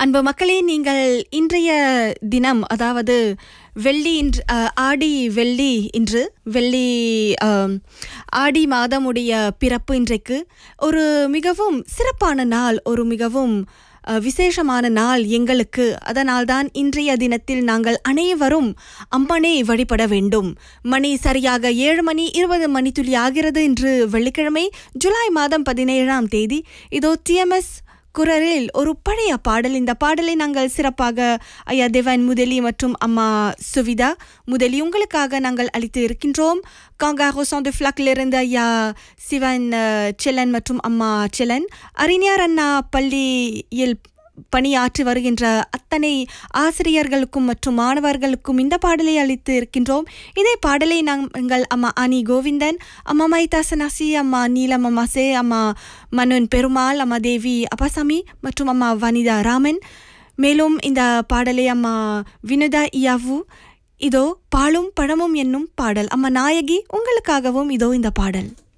அன்பு மக்களே நீங்கள் இன்றைய தினம் அதாவது வெள்ளி இன்று அஹ், ஆடி வெள்ளி இன்று வெள்ளி அம், ஆடி மாதமுடைய பிறப்பு இன்றைக்கு ஒரு மிகவும் சிறப்பான நாள் ஒரு மிகவும் அஹ், விசேஷமான நாள் எங்களுக்கு அதனால்தான் இன்றைய தினத்தில் நாங்கள் அனைவரும் அம்மனை வழிபட வேண்டும் மணி சரியாக ஏழு மணி இருபது மணித்துளி ஆகிறது இன்று வெள்ளிக்கிழமை ஜூலை மாதம் பதினேழாம் தேதி இதோ டிஎம்எஸ் குரலில் ஒரு பழைய பாடல் இந்த பாடலை நாங்கள் சிறப்பாக ஐயா தேவன் முதலி மற்றும் அம்மா சுவிதா முதலி உங்களுக்காக நாங்கள் அளித்து இருக்கின்றோம் காங்கா ஹோசான் டு ஃப்ளக்கிலிருந்து ஐயா சிவன் அஹ், செல்லன் மற்றும் அம்மா செல்லன் அறிஞர் அண்ணா பள்ளியில் பணியாற்றி வருகின்ற அத்தனை ஆசிரியர்களுக்கும் மற்றும் மாணவர்களுக்கும் இந்த பாடலை அளித்து இருக்கின்றோம் இதே பாடலை நாங்கள் அம்மா அனி கோவிந்தன் அம்மா மைதா சனாசி அம்மா நீலம் அம்மா சே அம்மா மனுன் பெருமாள் அம்மா தேவி அப்பாசாமி மற்றும் அம்மா வனிதா ராமன் மேலும் இந்த பாடலை அம்மா வினுதா இயாவு இதோ பாலும் பழமும் என்னும் பாடல் அம்மா நாயகி உங்களுக்காகவும் இதோ இந்த பாடல்